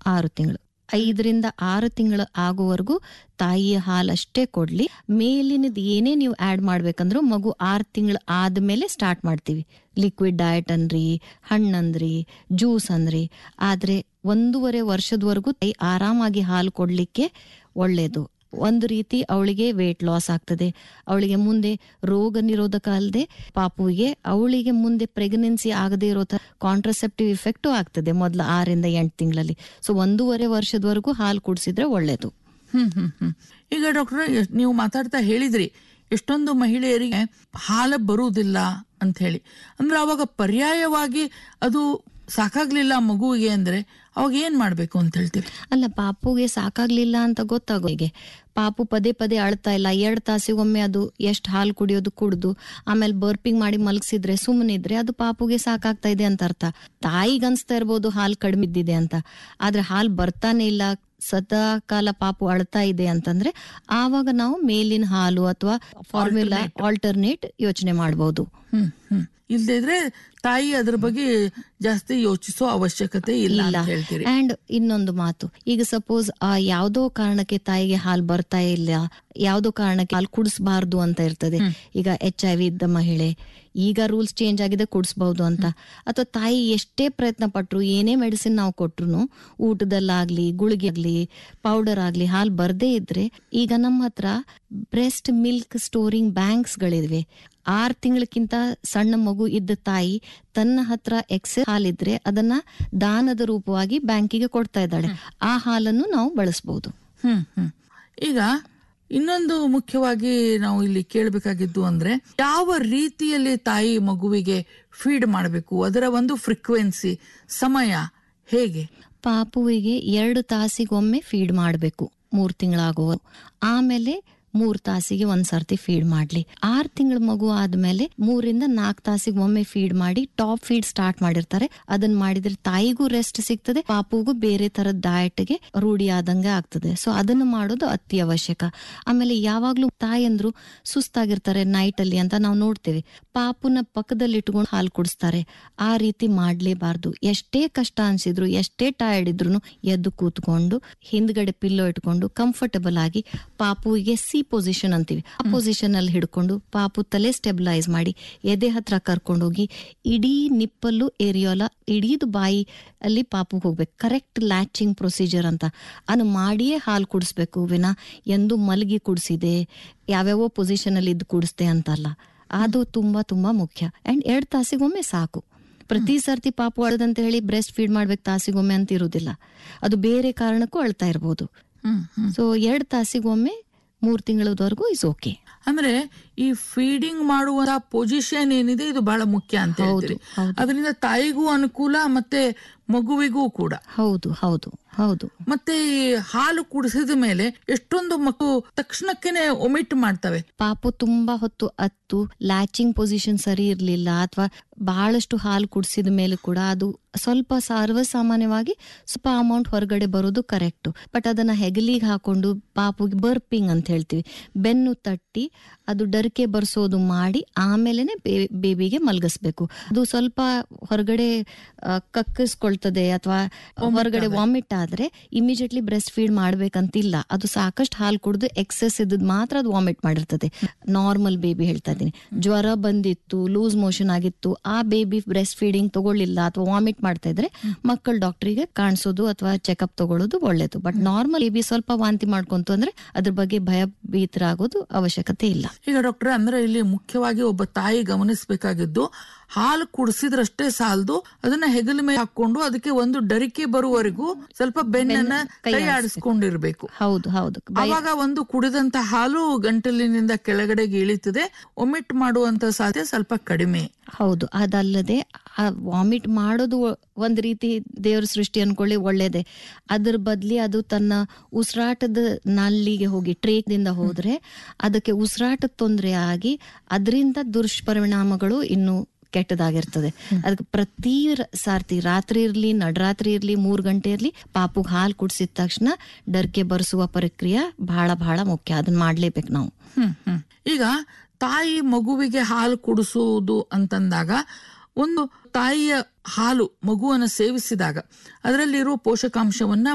ಆರು ತಿಂಗಳು ಐದರಿಂದ ಆರು ತಿಂಗಳು ಆಗೋವರೆಗೂ ತಾಯಿಯ ಹಾಲಷ್ಟೇ ಕೊಡ್ಲಿ ಮೇಲಿನದ್ ಏನೇ ನೀವು ಆಡ್ ಮಾಡ್ಬೇಕಂದ್ರೂ ಮಗು ಆರು ತಿಂಗಳು ಆದ್ಮೇಲೆ ಸ್ಟಾರ್ಟ್ ಮಾಡ್ತೀವಿ ಲಿಕ್ವಿಡ್ ಡಯಟ್ ಅನ್ರಿ ಹಣ್ಣಂದ್ರಿ ಜ್ಯೂಸ್ ಅಂದ್ರಿ ಆದ್ರೆ ಒಂದೂವರೆ ವರ್ಷದವರೆಗೂ ತಾಯಿ ಆರಾಮಾಗಿ ಹಾಲು ಕೊಡ್ಲಿಕ್ಕೆ ಒಳ್ಳೇದು ಒಂದು ರೀತಿ ಅವಳಿಗೆ ವೇಟ್ ಲಾಸ್ ಆಗ್ತದೆ ಅವಳಿಗೆ ಮುಂದೆ ರೋಗ ನಿರೋಧಕ ಅಲ್ಲದೆ ಪಾಪುವಿಗೆ ಅವಳಿಗೆ ಮುಂದೆ ಪ್ರೆಗ್ನೆನ್ಸಿ ಆಗದೆ ಇರೋ ಕಾಂಟ್ರಸೆಪ್ಟಿವ್ ಇಫೆಕ್ಟು ಆಗ್ತದೆ ಮೊದಲ ಆರಿಂದ ಎಂಟು ತಿಂಗಳಲ್ಲಿ ಸೊ ಒಂದೂವರೆ ವರ್ಷದವರೆಗೂ ಹಾಲು ಕುಡಿಸಿದ್ರೆ ಒಳ್ಳೇದು ಹ್ಮ್ ಹ್ಮ್ ಹ್ಮ್ ಈಗ ಡಾಕ್ಟರ್ ನೀವು ಮಾತಾಡ್ತಾ ಹೇಳಿದ್ರಿ ಎಷ್ಟೊಂದು ಮಹಿಳೆಯರಿಗೆ ಹಾಲು ಬರುವುದಿಲ್ಲ ಅಂತ ಹೇಳಿ ಅಂದ್ರೆ ಅವಾಗ ಪರ್ಯಾಯವಾಗಿ ಅದು ಸಾಕಾಗ್ಲಿಲ್ಲ ಮಗುವಿಗೆ ಅಂದ್ರೆ ಅವಾಗ ಏನ್ ಮಾಡ್ಬೇಕು ಅಂತ ಹೇಳ್ತೀರಿ ಅಲ್ಲ ಪಾಪುಗೆ ಸಾಕಾಗ್ಲಿಲ್ಲ ಅಂತ ಗೊತ್ತಾಗೋ ಹೀಗೆ ಪಾಪು ಪದೇ ಪದೇ ಅಳ್ತಾ ಇಲ್ಲ ಎರಡ್ ತಾಸಿಗೊಮ್ಮೆ ಅದು ಎಷ್ಟು ಹಾಲು ಕುಡಿಯೋದು ಕುಡ್ದು ಆಮೇಲೆ ಬರ್ಪಿಂಗ್ ಮಾಡಿ ಮಲಗಿಸಿದ್ರೆ ಸುಮ್ಮನಿದ್ರೆ ಅದು ಪಾಪುಗೆ ಸಾಕಾಗ್ತಾ ಇದೆ ಅಂತ ಅರ್ಥ ತಾಯಿಗೆ ಅನ್ಸ್ತಾ ಇರ್ಬೋದು ಹಾಲು ಕಡಿಮೆ ಇದ್ದಿದೆ ಅಂತ ಆದ್ರೆ ಹಾಲು ಬರ್ತಾನೆ ಇಲ್ಲ ಸದಾ ಕಾಲ ಪಾಪು ಅಳ್ತಾ ಇದೆ ಅಂತಂದ್ರೆ ಆವಾಗ ನಾವು ಮೇಲಿನ ಹಾಲು ಅಥವಾ ಫಾರ್ಮ್ಯುಲಾ ಆಲ್ಟರ್ನೇಟ್ ಯೋಚನೆ ಮಾಡಬಹುದು ಹ್ಮ್ ಹ್ಮ್ ಇಲ್ದೇ ಇದ್ರೆ ತಾಯಿ ಅದ್ರ ಬಗ್ಗೆ ಜಾಸ್ತಿ ಯೋಚಿಸೋ ಅವಶ್ಯಕತೆ ಇಲ್ಲ ಇಲ್ಲ ಅಂತ ಹೇಳ್ತೀರಿ ಅಂಡ್ ಇನ್ನೊಂದು ಮಾತು ಈಗ ಸಪೋಸ್ ಆ ಯಾವ್ದೋ ಕಾರಣಕ್ಕೆ ತಾಯಿಗೆ ಹಾಲು ಬರ್ತಾ ಇಲ್ಲ ಯಾವ್ದೋ ಕಾರಣಕ್ಕೆ ಹಾಲು ಕುಡಿಸಬಾರ್ದು ಅಂತ ಇರ್ತದೆ ಈಗ ಎಚ್ ಐ ವಿ ಇದ್ದ ಮಹಿಳೆ ಈಗ ರೂಲ್ಸ್ ಚೇಂಜ್ ಆಗಿದೆ ಕುಡಿಸಬಹುದು ಅಂತ ಅಥವಾ ತಾಯಿ ಎಷ್ಟೇ ಪ್ರಯತ್ನ ಪಟ್ರು ಏನೇ ಮೆಡಿಸಿನ್ ನಾವು ಕೊಟ್ರು ಊಟದಲ್ಲಾಗ್ಲಿ ಗುಳಿಗೆ ಆಗ್ಲಿ ಪೌಡರ್ ಆಗ್ಲಿ ಹಾಲು ಬರ್ದೇ ಇದ್ರೆ ಈಗ ನಮ್ಮ ಹತ್ರ ಬ್ರೆಸ್ಟ್ ಮಿಲ್ಕ್ ಸ್ಟೋರಿಂಗ್ ಬ್ಯಾಂಕ್ಸ್ ಗಳಿವೆ ಆರ್ ತಿಂಗಳಕ್ಕಿಂತ ಸಣ್ಣ ಮಗು ಇದ್ದ ತಾಯಿ ತನ್ನ ಹತ್ರ ಎಕ್ಸೆಸ್ ಹಾಲಿದ್ರೆ ಅದನ್ನ ದಾನದ ರೂಪವಾಗಿ ಬ್ಯಾಂಕಿಗೆ ಕೊಡ್ತಾ ಇದ್ದಾಳೆ ಆ ಹಾಲನ್ನು ನಾವು ಬಳಸಬಹುದು ಹ್ಮ್ ಹ್ಮ್ ಈಗ ಇನ್ನೊಂದು ಮುಖ್ಯವಾಗಿ ನಾವು ಇಲ್ಲಿ ಕೇಳಬೇಕಾಗಿದ್ದು ಅಂದ್ರೆ ಯಾವ ರೀತಿಯಲ್ಲಿ ತಾಯಿ ಮಗುವಿಗೆ ಫೀಡ್ ಮಾಡಬೇಕು ಅದರ ಒಂದು ಫ್ರೀಕ್ವೆನ್ಸಿ ಸಮಯ ಹೇಗೆ ಪಾಪುವಿಗೆ ಎರಡು ತಾಸಿಗೊಮ್ಮೆ ಫೀಡ್ ಮಾಡಬೇಕು ಮೂರ್ ತಿಂಗಳಾಗುವ ಆಮೇಲೆ ಮೂರ್ ತಾಸಿಗೆ ಒಂದ್ ಸರ್ತಿ ಫೀಡ್ ಮಾಡ್ಲಿ ಆರ್ ತಿಂಗಳ ಮಗು ಆದ್ಮೇಲೆ ಮೂರಿಂದ ನಾಲ್ಕು ತಾಸಿಗೆ ಒಮ್ಮೆ ಫೀಡ್ ಮಾಡಿ ಟಾಪ್ ಫೀಡ್ ಸ್ಟಾರ್ಟ್ ಮಾಡಿರ್ತಾರೆ ಅದನ್ನ ಮಾಡಿದ್ರೆ ತಾಯಿಗೂ ರೆಸ್ಟ್ ಸಿಗ್ತದೆ ಪಾಪುಗೂ ಬೇರೆ ತರದ ಡಯಟ್ಗೆ ರೂಢಿ ಆದಂಗೆ ಆಗ್ತದೆ ಸೊ ಅದನ್ನ ಮಾಡೋದು ಅತಿ ಅವಶ್ಯಕ ಆಮೇಲೆ ಯಾವಾಗ್ಲೂ ತಾಯಂದ್ರು ಸುಸ್ತಾಗಿರ್ತಾರೆ ನೈಟ್ ಅಲ್ಲಿ ಅಂತ ನಾವು ನೋಡ್ತೇವೆ ಪಾಪುನ ಪಕ್ಕದಲ್ಲಿ ಇಟ್ಕೊಂಡು ಹಾಲು ಕುಡಿಸ್ತಾರೆ ಆ ರೀತಿ ಮಾಡ್ಲೇಬಾರ್ದು ಎಷ್ಟೇ ಕಷ್ಟ ಅನ್ಸಿದ್ರು ಎಷ್ಟೇ ಟಯರ್ಡ್ ಇದ್ರು ಎದ್ದು ಕೂತ್ಕೊಂಡು ಹಿಂದ್ಗಡೆ ಪಿಲ್ಲೋ ಇಟ್ಕೊಂಡು ಕಂಫರ್ಟಬಲ್ ಆಗಿ ಪಾಪುವಿಗೆ ಸಿ ಪೊಸಿಷನ್ ಅಂತೀವಿ ಆ ಪೊಸಿಷನ್ ಅಲ್ಲಿ ಹಿಡ್ಕೊಂಡು ಪಾಪು ತಲೆ ಸ್ಟೆಬಿಲೈಸ್ ಮಾಡಿ ಎದೆ ಹತ್ರ ಕರ್ಕೊಂಡೋಗಿ ಇಡೀ ನಿಪ್ಪಲ್ಲು ಏರಿಯೋಲ ಇಡೀದು ಬಾಯಿ ಅಲ್ಲಿ ಪಾಪು ಹೋಗ್ಬೇಕು ಕರೆಕ್ಟ್ ಲ್ಯಾಚಿಂಗ್ ಪ್ರೊಸೀಜರ್ ಅಂತ ಅದನ್ನು ಮಾಡಿಯೇ ಹಾಲು ಕುಡಿಸ್ಬೇಕು ವಿನ ಎಂದು ಮಲಗಿ ಕುಡಿಸಿದೆ ಯಾವ್ಯಾವೋ ಪೊಸಿಷನ್ ಅಲ್ಲಿ ಇದ್ದು ಕುಡಿಸ್ದೆ ಅಂತಲ್ಲ ಅದು ತುಂಬಾ ತುಂಬಾ ಮುಖ್ಯ ಅಂಡ್ ಎರಡ್ ತಾಸಿಗೊಮ್ಮೆ ಸಾಕು ಪ್ರತಿ ಸರ್ತಿ ಪಾಪು ಅಳದಂತ ಹೇಳಿ ಬ್ರೆಸ್ಟ್ ಫೀಡ್ ಮಾಡ್ಬೇಕು ತಾಸಿಗೊಮ್ಮೆ ಅಂತ ಇರುವುದಿಲ್ಲ ಅದು ಬೇರೆ ಕಾರಣಕ್ಕೂ ಅಳ್ತಾ ಇರ್ಬೋದು ಹ್ಮ್ ಹ್ಮ್ ಸೊ ಎರಡ್ ತಾಸಿಗೊಮ್ಮೆ ಮೂರ್ ತಿಂಗಳವರೆಗೂ ಇಸ್ ಓಕೆ ಅಂದ್ರೆ ಈ ಫೀಡಿಂಗ್ ಮಾಡುವ ಪೊಸಿಷನ್ ಏನಿದೆ ಇದು ಬಹಳ ಮುಖ್ಯ ಅಂತ ಹೇಳ್ತೀರಿ ಹೌದು. ಅದರಿಂದ ತಾಯಿಗೂ ಅನುಕೂಲ ಮತ್ತೆ ಮಗುವಿಗೂ ಕೂಡ ಹೌದು ಹೌದು ಹೌದು ಮತ್ತೆ ಈ ಹಾಲು ಕುಡಿಸಿದ ಮೇಲೆ ಎಷ್ಟೊಂದು ಮಗು ತಕ್ಷಣಕ್ಕೇನೆ ಒಮಿಟ್ ಮಾಡ್ತವೆ ಪಾಪು ತುಂಬಾ ಹೊತ್ತು ಅತ್ತು ಲ್ಯಾಚಿಂಗ್ ಪೊಸಿಷನ್ ಸರಿ ಇರ್ಲಿಲ್ಲ ಅಥವಾ ಬಹಳಷ್ಟು ಹಾಲು ಕುಡಿಸಿದ ಮೇಲೆ ಕೂಡ ಅದು ಸ್ವಲ್ಪ ಸರ್ವಸಾಮಾನ್ಯವಾಗಿ ಸ್ವಲ್ಪ ಅಮೌಂಟ್ ಹೊರಗಡೆ ಬರೋದು ಕರೆಕ್ಟ್ ಬಟ್ ಅದನ್ನ ಹೆಗಲಿಗೆ ಹಾಕೊಂಡು ಪಾಪುಗೆ ಬರ್ಪಿಂಗ್ ಅಂತ ಹೇಳ್ತೀವಿ ಬೆನ್ನು ತಟ್ಟಿ ಅದು ಡರ್ಕೆ ಬರ್ಸೋದು ಮಾಡಿ ಆಮೇಲೆನೆ ಬೇಬಿಗೆ ಮಲಗಿಸ್ಬೇಕು ಅದು ಸ್ವಲ್ಪ ಹೊರಗಡೆ ಆ, ಕಕ್ಕಿಸ್ಕೊಳ್ತದೆ ಅಥವಾ ಹೊರಗಡೆ ವಾಮಿಟ್ ಆದ್ರೆ ಇಮಿಡಿಯೇಟ್ಲಿ ಬ್ರೆಸ್ಟ್ ಫೀಡ್ ಮಾಡ್ಬೇಕಂತಿಲ್ಲ ಅದು ಸಾಕಷ್ಟು ಹಾಲು ಕುಡಿದು ಎಕ್ಸೆಸ್ ಇದ್ದದ್ ಮಾತ್ರ ಅದು ವಾಮಿಟ್ ಮಾಡಿರ್ತದೆ ನಾರ್ಮಲ್ ಬೇಬಿ ಹೇಳ್ತಾ ಇದ್ದೀನಿ ಜ್ವರ ಬಂದಿತ್ತು ಲೂಸ್ ಮೋಷನ್ ಆಗಿತ್ತು ಆ ಬೇಬಿ ಬ್ರೆಸ್ಟ್ ಫೀಡಿಂಗ್ ತಗೊಳ್ಳಿಲ್ಲ ಅಥವಾ ವಾಮಿಟ್ ಮಾಡ್ತಾ ಇದ್ರೆ ಮಕ್ಕಳ ಡಾಕ್ಟರಿಗೆ ಕಾಣಿಸೋದು ಅಥವಾ ಚೆಕಪ್ ತಗೊಳ್ಳೋದು ಒಳ್ಳೇದು ಬಟ್ ನಾರ್ಮಲ್ ಬೇಬಿ ಸ್ವಲ್ಪ ವಾಂತಿ ಮಾಡ್ಕೊಂತು ಅಂದ್ರೆ ಅದ್ರ ಬಗ್ಗೆ ಭಯಭೀತರಾಗೋದು ಅವಶ್ಯಕತೆ ಇಲ್ಲ ಈಗ ಡಾಕ್ಟರ್ ಅಂದ್ರೆ ಇಲ್ಲಿ ಮುಖ್ಯವಾಗಿ ಒಬ್ಬ ತಾಯಿ ಗಮನಿಸಬೇಕಾಗಿದ್ದು ಹಾಲು ಕುಡಿಸಿದ್ರಷ್ಟೇ ಸಾಲದು ಅದನ್ನ ಹೆಗಲ ಮೇಲೆ ಹಾಕೊಂಡು ಅದಕ್ಕೆ ಒಂದು ಡರಿಕೆ ಬರುವವರೆಗೂ ಸ್ವಲ್ಪ ಬೆನ್ನನ್ನ ಕೈ ಆಡಿಸ್ಕೊಂಡಿರ್ಬೇಕು ಹೌದು ಹೌದು ಅವಾಗ ಒಂದು ಕುಡಿದಂತ ಹಾಲು ಗಂಟಲಿನಿಂದ ಕೆಳಗಡೆಗೆ ಇಳಿತದೆ ಒಮಿಟ್ ಮಾಡುವಂತ ಸಾಧ್ಯತೆ ಸ್ವಲ್ಪ ಕಡಿಮೆ ಹೌದು ಅದಲ್ಲದೆ ವಾಮಿಟ್ ಮಾಡೋದು ಒ- ಒಂದ್ ರೀತಿ ದೇವ್ರ ಸೃಷ್ಟಿ ಅನ್ಕೊಳ್ಳಿ ಒಳ್ಳೇದೆ ಅದ್ರ ಬದ್ಲಿ ಅದು ತನ್ನ ಉಸಿರಾಟದ ನಲ್ಲಿಗೆ ಹೋಗಿ ಟ್ರೇಕ್ದಿಂದ ಹೋದ್ರೆ ಅದಕ್ಕೆ ಉಸಿರಾಟದ ತೊಂದರೆ ಆಗಿ ಅದರಿಂದ ದುಷ್ಪರಿಣಾಮಗಳು ಇನ್ನು ಕೆಟ್ಟದಾಗಿರ್ತದೆ ಅದಕ್ಕೆ ಪ್ರತಿ ರ- ಸಾರ್ತಿ ರಾತ್ರಿ ಇರ್ಲಿ ನಡರಾತ್ರಿ ಇರ್ಲಿ ಮೂರ್ ಗಂಟೆ ಇರ್ಲಿ ಪಾಪುಗ್ ಹಾಲು ಕುಡಿಸಿದ ತಕ್ಷಣ ಡರ್ಕೆ ಬರ್ಸುವ ಪ್ರಕ್ರಿಯೆ ಬಹಳ ಬಹಳ ಮುಖ್ಯ ಅದನ್ನ ಮಾಡ್ಲೇಬೇಕು ನಾವು ಹ್ಮ್ ಹ್ಮ್ ಈಗ ತಾಯಿ ಮಗುವಿಗೆ ಹಾಲು ಕುಡಿಸುವುದು ಅಂತಂದಾಗ ಒಂದು ತಾಯಿಯ ಹಾಲು ಮಗುವನ್ನ ಸೇವಿಸಿದಾಗ ಅದರಲ್ಲಿರುವ ಪೋಷಕಾಂಶವನ್ನ